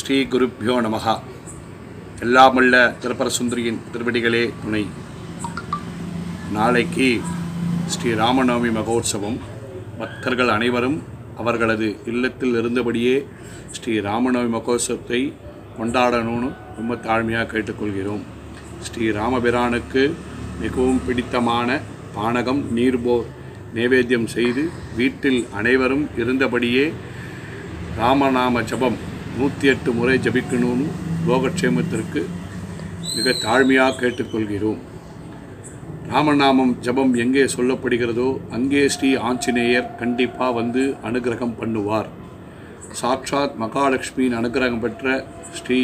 ஸ்ரீ குருப்பியோ நமகா எல்லாமுள்ள திருப்பரசுந்தரியின் திருவடிகளே துணை நாளைக்கு ஸ்ரீ ராமநவமி மகோத்சவம் பக்தர்கள் அனைவரும் அவர்களது இல்லத்தில் இருந்தபடியே ஸ்ரீ ராமநவமி மகோத்சவத்தை கொண்டாடணும்னு ரொம்ப தாழ்மையாக கேட்டுக்கொள்கிறோம் ஸ்ரீ ராமபிரானுக்கு மிகவும் பிடித்தமான பானகம் நீர்போர் நைவேத்தியம் செய்து வீட்டில் அனைவரும் இருந்தபடியே ராமநாம ஜபம் நூற்றி எட்டு முறை ஜபிக்கணும்னு லோகக்ஷேமத்திற்கு மிக தாழ்மையாக கேட்டுக்கொள்கிறோம் ராமநாமம் ஜபம் எங்கே சொல்லப்படுகிறதோ அங்கே ஸ்ரீ ஆஞ்சநேயர் கண்டிப்பாக வந்து அனுகிரகம் பண்ணுவார் சாட்சாத் மகாலட்சுமியின் அனுகிரகம் பெற்ற ஸ்ரீ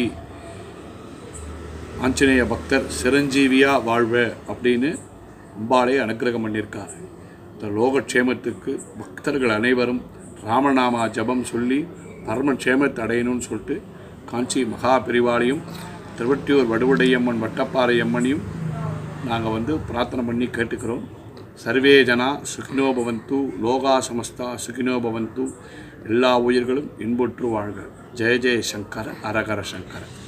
ஆஞ்சநேய பக்தர் சிரஞ்சீவியாக வாழ்வ அப்படின்னு அம்பாளே அனுகிரகம் பண்ணியிருக்கார் இந்த லோகக்ஷேமத்துக்கு பக்தர்கள் அனைவரும் ராமநாமா ஜபம் சொல்லி பரமக்ஷேமத்தை அடையணும்னு சொல்லிட்டு காஞ்சி மகா பிரிவாலையும் திருவட்டியூர் வடுவடையம்மன் வட்டப்பாறை அம்மனையும் நாங்கள் வந்து பிரார்த்தனை பண்ணி கேட்டுக்கிறோம் சர்வே ஜனா சுகினோ பவந்து லோகா சமஸ்தா சுகினோ பவந்து எல்லா உயிர்களும் இன்புற்று வாழ்க ஜெய ஜெய சங்கர அரகர சங்கர